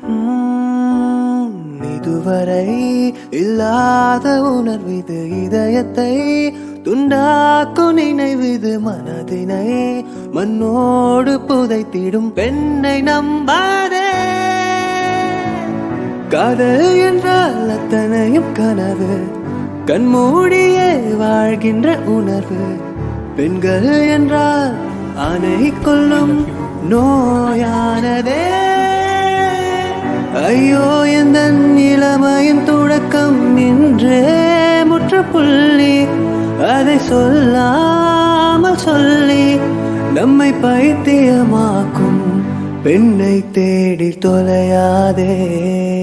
உம், இதுவரை இல்லாத உணர்விது இதயத்தை துண்டாக்கும் நினைவிது மனதினை மண்ணோடு புதைத்திடும் பெண்ணை நம்பாதே காதல் என்றால் அத்தனையும் கனவு கண்மூடியே வாழ்கின்ற உணர்வு பெண்கள் என்றால் ஆணை கொள்ளும் நோயானதே ஐயோ எந்த இளமையின் தொடக்கம் இன்றே முற்றுப்புள்ளி அதை சொல்லாமல் சொல்லி நம்மை பைத்தியமாக்கும் பெண்ணை தேடி தொலையாதே